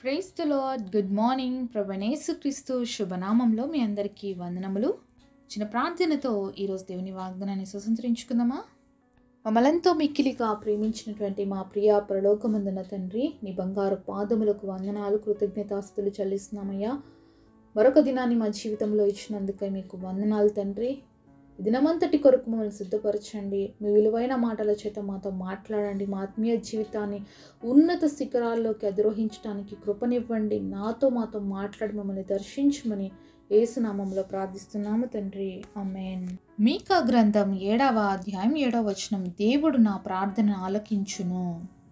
praise the lord good morning ప్రభనేసుక్రీస్తు శుభనామంలో మీ అందరికీ వందనములు చిన్న ప్రార్థనతో ఈరోజు దేవుని వాగ్దానాన్ని స్వతంత్రించుకుందామా మమ్మలంతో మిక్కిలిగా ప్రేమించినటువంటి మా ప్రియ పరలోకమందున తండ్రి నీ బంగారు పాదములకు వందనాలు కృతజ్ఞతాస్తులు చెల్లిస్తున్నామయ్యా మరొక దినాన్ని మా జీవితంలో ఇచ్చినందుకై మీకు వందనాలు తండ్రి ఈ దినమంతటి కొరకు మమ్మల్ని సిద్ధపరచండి మీ విలువైన మాటల చేత మాతో మాట్లాడండి మా ఆత్మీయ జీవితాన్ని ఉన్నత శిఖరాల్లోకి అధిరోహించడానికి కృపనివ్వండి నాతో మాతో మాట్లాడి మమ్మల్ని దర్శించమని ఏసునామంలో ప్రార్థిస్తున్నాము తండ్రి అమేన్ మీకా గ్రంథం ఏడవ అధ్యాయం ఏడవ వచనం దేవుడు నా ప్రార్థన ఆలకించును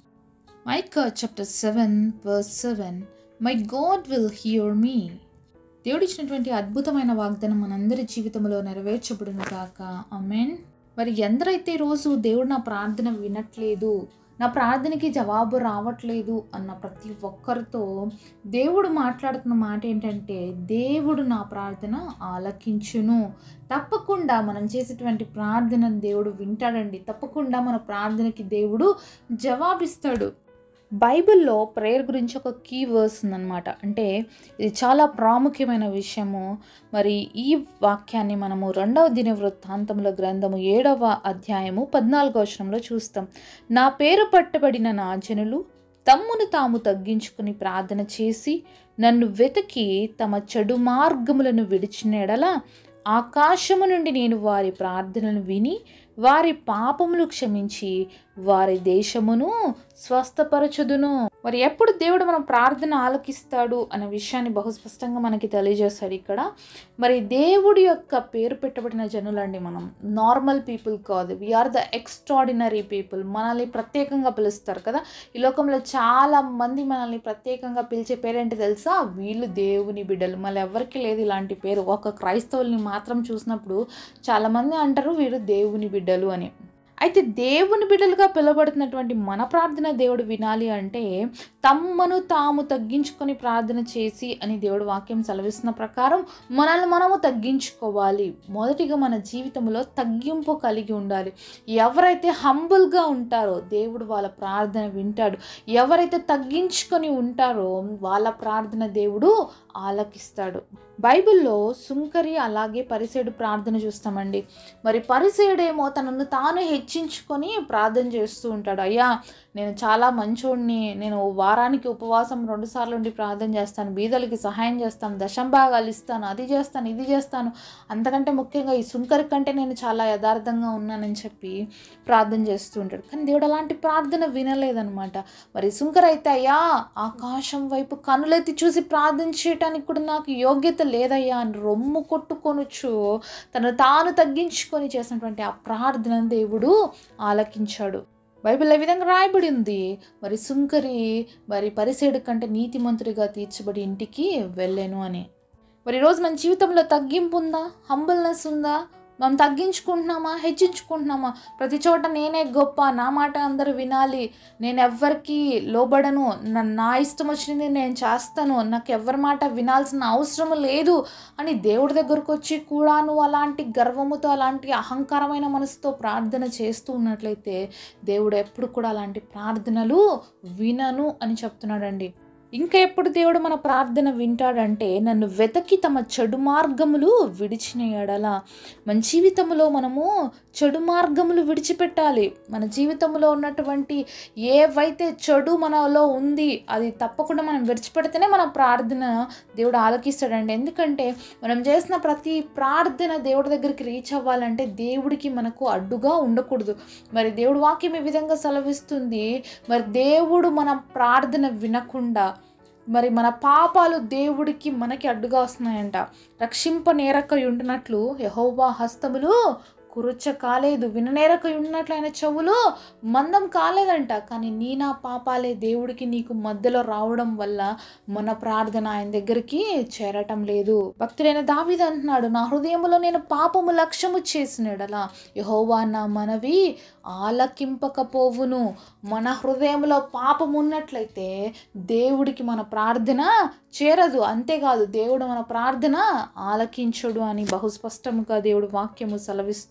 Micah chapter seven verse seven my God will hear me దేవుడిచ్చినటువంటి అద్భుతమైన వాగ్దానం మనందరి జీవితంలో నెరవేర్చబడును కాక అమెన్ మరి ఎందరైతే రోజు దేవుడు నా ప్రార్థన వినట్లేదు నా ప్రార్థనకి జవాబు రావట్లేదు అన్న ప్రతి ఒక్కరితో దేవుడు మాట్లాడుతున్న మాట ఏంటంటే దేవుడు నా ప్రార్థన ఆలకించును తప్పకుండా మనం చేసేటువంటి ప్రార్థనను దేవుడు వింటాడండి తప్పకుండా మన ప్రార్థనకి దేవుడు జవాబిస్తాడు బైబిల్లో ప్రేయర్ గురించి ఒక కీ వర్స్ ఉందన్నమాట అంటే ఇది చాలా ప్రాముఖ్యమైన విషయము మరి ఈ వాక్యాన్ని మనము రెండవ దిన వృత్తాంతముల గ్రంథము ఏడవ అధ్యాయము పద్నాలుగో వచనంలో చూస్తాం నా పేరు పట్టబడిన నా జనులు తమ్మును తాము తగ్గించుకుని ప్రార్థన చేసి నన్ను వెతికి తమ చెడు మార్గములను విడిచిన ఎడల ఆకాశము నుండి నేను వారి ప్రార్థనలు విని వారి పాపములు క్షమించి వారి దేశమును స్వస్థపరచుదును మరి ఎప్పుడు దేవుడు మన ప్రార్థన ఆలకిస్తాడు అనే విషయాన్ని బహుస్పష్టంగా మనకి తెలియజేస్తాడు ఇక్కడ మరి దేవుడి యొక్క పేరు పెట్టబడిన జనులండి మనం నార్మల్ పీపుల్ కాదు వీఆర్ ద ఎక్స్ట్రాడినరీ పీపుల్ మనల్ని ప్రత్యేకంగా పిలుస్తారు కదా ఈ లోకంలో చాలా మంది మనల్ని ప్రత్యేకంగా పిలిచే పేరేంటి తెలుసా వీళ్ళు దేవుని బిడ్డలు మళ్ళీ ఎవరికి లేదు ఇలాంటి పేరు ఒక క్రైస్తవుల్ని మాత్రం చూసినప్పుడు చాలామంది అంటారు వీరు దేవుని బిడ్డలు అని అయితే దేవుని బిడ్డలుగా పిలువబడుతున్నటువంటి మన ప్రార్థన దేవుడు వినాలి అంటే తమ్మను తాము తగ్గించుకొని ప్రార్థన చేసి అని దేవుడు వాక్యం సెలవిస్తున్న ప్రకారం మనల్ని మనము తగ్గించుకోవాలి మొదటిగా మన జీవితంలో తగ్గింపు కలిగి ఉండాలి ఎవరైతే హంబుల్గా ఉంటారో దేవుడు వాళ్ళ ప్రార్థన వింటాడు ఎవరైతే తగ్గించుకొని ఉంటారో వాళ్ళ ప్రార్థన దేవుడు ఆలకిస్తాడు బైబిల్లో సుంకరి అలాగే పరిసేడు ప్రార్థన చూస్తామండి మరి పరిసేడేమో తనను తాను హెచ్చించుకొని ప్రార్థన చేస్తూ ఉంటాడు అయ్యా నేను చాలా మంచోడిని నేను వారానికి ఉపవాసం రెండు సార్లు ఉండి ప్రార్థన చేస్తాను బీదలకి సహాయం చేస్తాను దశంభాగాలు ఇస్తాను అది చేస్తాను ఇది చేస్తాను అంతకంటే ముఖ్యంగా ఈ సుంకరి కంటే నేను చాలా యథార్థంగా ఉన్నానని చెప్పి ప్రార్థన చేస్తూ ఉంటాడు కానీ దేవుడు అలాంటి ప్రార్థన వినలేదనమాట మరి సుంకర్ అయితే అయ్యా ఆకాశం వైపు కనులెత్తి చూసి ప్రార్థన చేయటానికి కూడా నాకు యోగ్యత లేదయ్యా అని రొమ్ము కొట్టుకొనొచ్చు తను తాను తగ్గించుకొని చేసినటువంటి ఆ ప్రార్థన దేవుడు ఆలకించాడు బైబిల్ ఏ విధంగా రాయబడి ఉంది మరి సుంకరి మరి పరిసేడు కంటే నీతిమంతుడిగా తీర్చబడి ఇంటికి వెళ్ళాను అని మరి ఈరోజు మన జీవితంలో తగ్గింపు ఉందా హంబుల్నెస్ ఉందా మనం తగ్గించుకుంటున్నామా హెచ్చించుకుంటున్నామా ప్రతి చోట నేనే గొప్ప నా మాట అందరూ వినాలి నేను ఎవ్వరికి లోబడను నా నా ఇష్టం వచ్చినది నేను చేస్తాను నాకు ఎవరి మాట వినాల్సిన అవసరం లేదు అని దేవుడి దగ్గరకు వచ్చి కూడా నువ్వు అలాంటి గర్వముతో అలాంటి అహంకారమైన మనసుతో ప్రార్థన చేస్తూ ఉన్నట్లయితే దేవుడు ఎప్పుడు కూడా అలాంటి ప్రార్థనలు వినను అని చెప్తున్నాడండి ఇంకా ఎప్పుడు దేవుడు మన ప్రార్థన వింటాడంటే నన్ను వెతకి తమ చెడు మార్గములు విడిచిన ఎడల మన జీవితంలో మనము చెడు మార్గములు విడిచిపెట్టాలి మన జీవితంలో ఉన్నటువంటి ఏవైతే చెడు మనలో ఉంది అది తప్పకుండా మనం విడిచిపెడితేనే మన ప్రార్థన దేవుడు ఆలకిస్తాడండి ఎందుకంటే మనం చేసిన ప్రతి ప్రార్థన దేవుడి దగ్గరికి రీచ్ అవ్వాలంటే దేవుడికి మనకు అడ్డుగా ఉండకూడదు మరి దేవుడు వాక్యం ఈ విధంగా సెలవిస్తుంది మరి దేవుడు మన ప్రార్థన వినకుండా మరి మన పాపాలు దేవుడికి మనకి అడ్డుగా వస్తున్నాయంట రక్షింప నేరక ఉంటున్నట్లు యహోవా హస్తములు కురుచ కాలేదు విననేరక ఉన్నట్లు ఆయన చెవులు మందం కాలేదంట కానీ నీ నా పాపాలే దేవుడికి నీకు మధ్యలో రావడం వల్ల మన ప్రార్థన ఆయన దగ్గరికి చేరటం లేదు భక్తుడైన దావిద అంటున్నాడు నా హృదయంలో నేను పాపము లక్ష్యము చేసినడలా యహోవా నా మనవి ఆలకింపకపోవును మన హృదయంలో పాపం ఉన్నట్లయితే దేవుడికి మన ప్రార్థన చేరదు అంతేకాదు దేవుడు మన ప్రార్థన ఆలకించడు అని బహుస్పష్టముగా దేవుడు వాక్యము సెలవిస్తుంది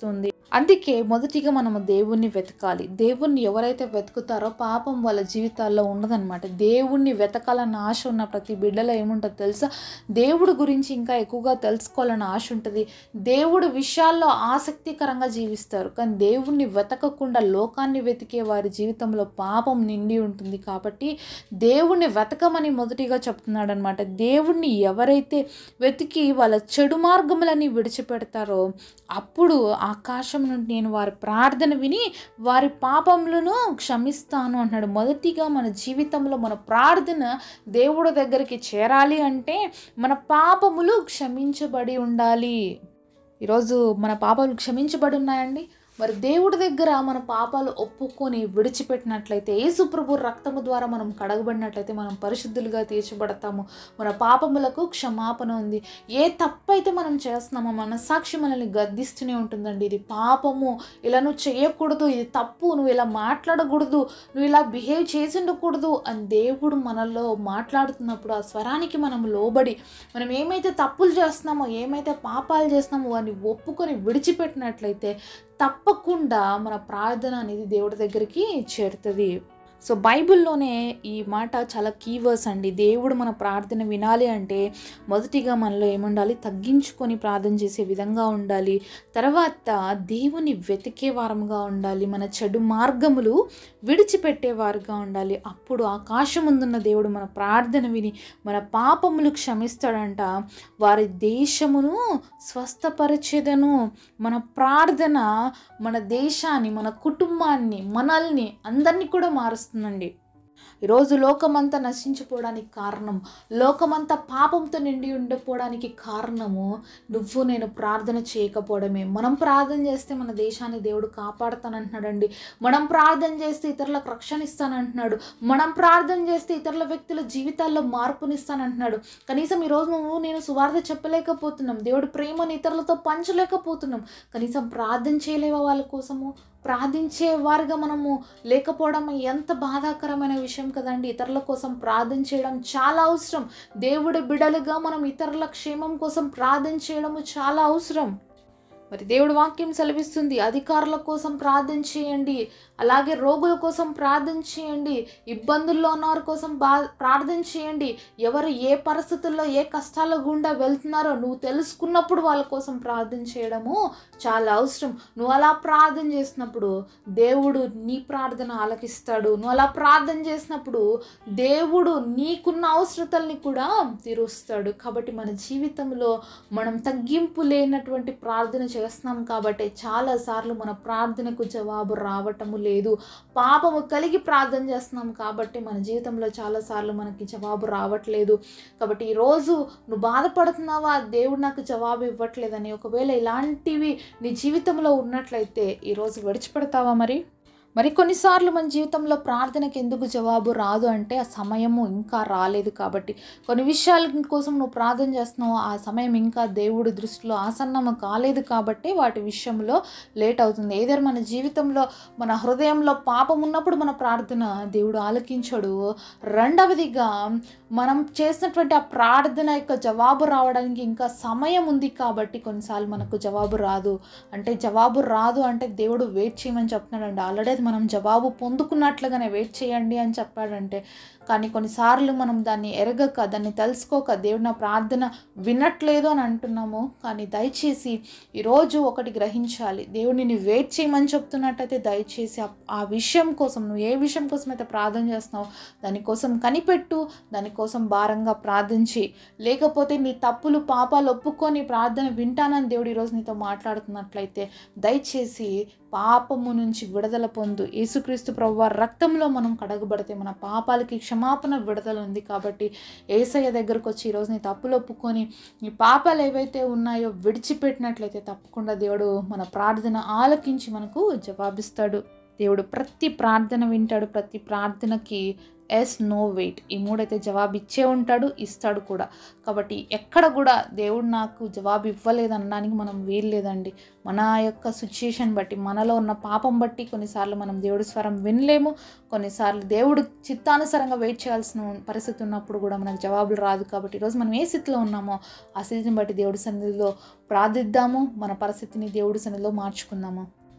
అందుకే మొదటిగా మనము దేవుణ్ణి వెతకాలి దేవుణ్ణి ఎవరైతే వెతుకుతారో పాపం వాళ్ళ జీవితాల్లో ఉండదన్నమాట దేవుణ్ణి వెతకాలన్న ఆశ ఉన్న ప్రతి బిడ్డలో ఏముంటుందో తెలుసా దేవుడు గురించి ఇంకా ఎక్కువగా తెలుసుకోవాలన్న ఆశ ఉంటుంది దేవుడు విషయాల్లో ఆసక్తికరంగా జీవిస్తారు కానీ దేవుణ్ణి వెతకకుండా లోకాన్ని వెతికే వారి జీవితంలో పాపం నిండి ఉంటుంది కాబట్టి దేవుణ్ణి వెతకమని మొదటిగా చెప్తున్నాడు అనమాట దేవుణ్ణి ఎవరైతే వెతికి వాళ్ళ చెడు మార్గములని విడిచిపెడతారో అప్పుడు ఆకాశం నుండి నేను వారి ప్రార్థన విని వారి పాపములను క్షమిస్తాను అంటున్నాడు మొదటిగా మన జీవితంలో మన ప్రార్థన దేవుడి దగ్గరికి చేరాలి అంటే మన పాపములు క్షమించబడి ఉండాలి ఈరోజు మన పాపాలు క్షమించబడి ఉన్నాయండి మరి దేవుడి దగ్గర మన పాపాలు ఒప్పుకొని విడిచిపెట్టినట్లయితే యేసుప్రభు రక్తము ద్వారా మనం కడగబడినట్లయితే మనం పరిశుద్ధులుగా తీర్చబడతాము మన పాపములకు క్షమాపణ ఉంది ఏ తప్పైతే మనం చేస్తున్నామో మన సాక్షి మనల్ని గద్దిస్తూనే ఉంటుందండి ఇది పాపము ఇలా నువ్వు చేయకూడదు ఇది తప్పు నువ్వు ఇలా మాట్లాడకూడదు నువ్వు ఇలా బిహేవ్ చేసి ఉండకూడదు అని దేవుడు మనలో మాట్లాడుతున్నప్పుడు ఆ స్వరానికి మనం లోబడి మనం ఏమైతే తప్పులు చేస్తున్నామో ఏమైతే పాపాలు చేస్తున్నామో వాటిని ఒప్పుకొని విడిచిపెట్టినట్లయితే తప్పకుండా మన ప్రార్థన అనేది దేవుడి దగ్గరికి చేరుతుంది సో బైబిల్లోనే ఈ మాట చాలా కీవర్స్ అండి దేవుడు మన ప్రార్థన వినాలి అంటే మొదటిగా మనలో ఏముండాలి తగ్గించుకొని ప్రార్థన చేసే విధంగా ఉండాలి తర్వాత దేవుని వెతికే వారంగా ఉండాలి మన చెడు మార్గములు విడిచిపెట్టేవారుగా ఉండాలి అప్పుడు ఆకాశం ముందున్న దేవుడు మన ప్రార్థన విని మన పాపములు క్షమిస్తాడంట వారి దేశమును స్వస్థపరిచేదను మన ప్రార్థన మన దేశాన్ని మన కుటుంబాన్ని మనల్ని అందరినీ కూడా మారుస్తుందండి ఈరోజు లోకమంతా నశించిపోవడానికి కారణం లోకమంతా పాపంతో నిండి ఉండిపోవడానికి కారణము నువ్వు నేను ప్రార్థన చేయకపోవడమే మనం ప్రార్థన చేస్తే మన దేశాన్ని దేవుడు కాపాడుతానంటున్నాడండి మనం ప్రార్థన చేస్తే ఇతరులకు రక్షణ ఇస్తానంటున్నాడు మనం ప్రార్థన చేస్తే ఇతరుల వ్యక్తుల జీవితాల్లో మార్పునిస్తానంటున్నాడు కనీసం ఈరోజు నువ్వు నేను సువార్త చెప్పలేకపోతున్నాం దేవుడు ప్రేమను ఇతరులతో పంచలేకపోతున్నాం కనీసం ప్రార్థన చేయలేవా వాళ్ళ కోసము ప్రార్థించే వారిగా మనము లేకపోవడం ఎంత బాధాకరమైన విషయం కదండి ఇతరుల కోసం ప్రార్థన చేయడం చాలా అవసరం దేవుడి బిడలుగా మనం ఇతరుల క్షేమం కోసం ప్రార్థన చేయడము చాలా అవసరం మరి దేవుడి వాక్యం సెలవిస్తుంది అధికారుల కోసం ప్రార్థన చేయండి అలాగే రోగుల కోసం ప్రార్థన చేయండి ఇబ్బందుల్లో ఉన్న వారి కోసం బా ప్రార్థన చేయండి ఎవరు ఏ పరిస్థితుల్లో ఏ కష్టాల గుండా వెళ్తున్నారో నువ్వు తెలుసుకున్నప్పుడు వాళ్ళ కోసం ప్రార్థన చేయడము చాలా అవసరం నువ్వు అలా ప్రార్థన చేసినప్పుడు దేవుడు నీ ప్రార్థన ఆలకిస్తాడు నువ్వు అలా ప్రార్థన చేసినప్పుడు దేవుడు నీకున్న అవసరతల్ని కూడా తీరుస్తాడు కాబట్టి మన జీవితంలో మనం తగ్గింపు లేనటువంటి ప్రార్థన చేస్తున్నాం కాబట్టి చాలాసార్లు మన ప్రార్థనకు జవాబు రావటము లేదు పాపము కలిగి ప్రార్థన చేస్తున్నాం కాబట్టి మన జీవితంలో చాలాసార్లు మనకి జవాబు రావట్లేదు కాబట్టి ఈరోజు నువ్వు బాధపడుతున్నావా దేవుడు నాకు జవాబు ఇవ్వట్లేదని ఒకవేళ ఇలాంటివి నీ జీవితంలో ఉన్నట్లయితే ఈరోజు విడిచిపెడతావా మరి మరి కొన్నిసార్లు మన జీవితంలో ప్రార్థనకి ఎందుకు జవాబు రాదు అంటే ఆ సమయము ఇంకా రాలేదు కాబట్టి కొన్ని విషయాల కోసం నువ్వు ప్రార్థన చేస్తున్నావు ఆ సమయం ఇంకా దేవుడి దృష్టిలో ఆసన్నము కాలేదు కాబట్టి వాటి విషయంలో లేట్ అవుతుంది ఏదైనా మన జీవితంలో మన హృదయంలో పాపం ఉన్నప్పుడు మన ప్రార్థన దేవుడు ఆలకించడు రెండవదిగా మనం చేసినటువంటి ఆ ప్రార్థన యొక్క జవాబు రావడానికి ఇంకా సమయం ఉంది కాబట్టి కొన్నిసార్లు మనకు జవాబు రాదు అంటే జవాబు రాదు అంటే దేవుడు వెయిట్ చేయమని చెప్తున్నాడండి ఆల్రెడీ అది మనం జవాబు పొందుకున్నట్లుగానే వెయిట్ చేయండి అని చెప్పాడంటే కానీ కొన్నిసార్లు మనం దాన్ని ఎరగక దాన్ని తెలుసుకోక దేవుడు నా ప్రార్థన వినట్లేదు అని అంటున్నాము కానీ దయచేసి ఈరోజు ఒకటి గ్రహించాలి దేవుడిని నువ్వు వెయిట్ చేయమని చెప్తున్నట్టయితే దయచేసి ఆ- ఆ విషయం కోసం నువ్వు ఏ విషయం కోసం అయితే ప్రార్థన చేస్తున్నావు దానికోసం కనిపెట్టు దానికోసం భారంగా ప్రార్థించి లేకపోతే నీ తప్పులు పాపాలు ఒప్పుకొని ప్రార్థన వింటానని దేవుడు ఈరోజు నీతో మాట్లాడుతున్నట్లయితే దయచేసి పాపము నుంచి విడుదల పొందు యేసుక్రీస్తు ప్రభు రక్తంలో మనం కడగబడితే మన పాపాలకి క్షమాపణ విడుదల ఉంది కాబట్టి ఏసయ్య దగ్గరకు వచ్చి ఈరోజు నీ తప్పులు ఒప్పుకొని నీ పాపాలు ఏవైతే ఉన్నాయో విడిచిపెట్టినట్లయితే తప్పకుండా దేవుడు మన ప్రార్థన ఆలకించి మనకు జవాబిస్తాడు దేవుడు ప్రతి ప్రార్థన వింటాడు ప్రతి ప్రార్థనకి ఎస్ నో వెయిట్ ఈ మూడైతే జవాబు ఇచ్చే ఉంటాడు ఇస్తాడు కూడా కాబట్టి ఎక్కడ కూడా దేవుడు నాకు జవాబు ఇవ్వలేదు అనడానికి మనం వీల్లేదండి మన యొక్క సిచ్యుయేషన్ బట్టి మనలో ఉన్న పాపం బట్టి కొన్నిసార్లు మనం దేవుడి స్వరం వినలేము కొన్నిసార్లు దేవుడు చిత్తానుసారంగా వెయిట్ చేయాల్సిన పరిస్థితి ఉన్నప్పుడు కూడా మనకు జవాబులు రాదు కాబట్టి ఈరోజు మనం ఏ స్థితిలో ఉన్నామో ఆ స్థితిని బట్టి దేవుడి సన్నిధిలో ప్రార్థిద్దాము మన పరిస్థితిని దేవుడి సన్నిధిలో మార్చుకుందాము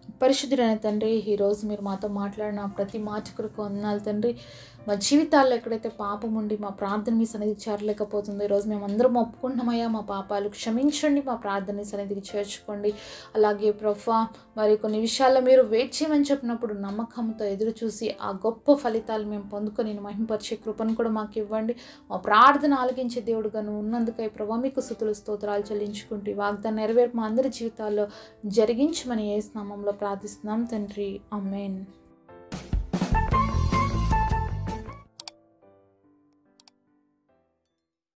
పరిశుద్ధుడైన తండ్రి ఈరోజు మీరు మాతో మాట్లాడిన ప్రతి మాట కొరకు వందనాలు తండ్రి మా జీవితాల్లో ఎక్కడైతే పాపం ఉండి మా ప్రార్థన మీ సన్నిధికి చేరలేకపోతుందో ఈరోజు మేము అందరం ఒప్పుకుంటున్నామయ్యా మా పాపాలు క్షమించండి మా ప్రార్థన మీ సన్నిధికి చేర్చుకోండి అలాగే ప్రొఫా మరి కొన్ని విషయాల్లో మీరు వెయిట్ చేయమని చెప్పినప్పుడు నమ్మకంతో ఎదురు చూసి ఆ గొప్ప ఫలితాలు మేము పొందుకొని నేను మహింపరిచే కృపను కూడా మాకు ఇవ్వండి మా ప్రార్థన ఆలకించే దేవుడుగా నువ్వు ఉన్నందుకై ప్రభా మీకు సుతులు స్తోత్రాలు చెల్లించుకుంటూ ఈ వాగ్దానం నెరవేర్పు మా అందరి జీవితాల్లో జరిగించమని ఏ నామంలో ప్రార్థిస్తున్నాం తండ్రి అమ్మేన్